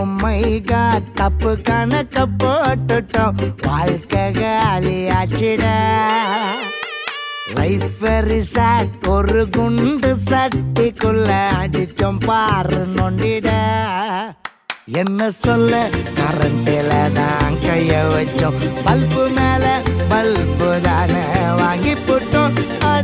உம்மை தப்பு கணக்க போட்டுட்டோம் வாழ்க்கை காலியாச்சிடா லைஃப் வெரி சாட் ஒரு குண்டு சட்டிக்குள்ள அடிச்சோம் பாரு நொண்டிட என்ன சொல்ல கரண்டில தான் கைய வச்சோம் பல்பு மேல பல்பு தானே வாங்கி போட்டோம்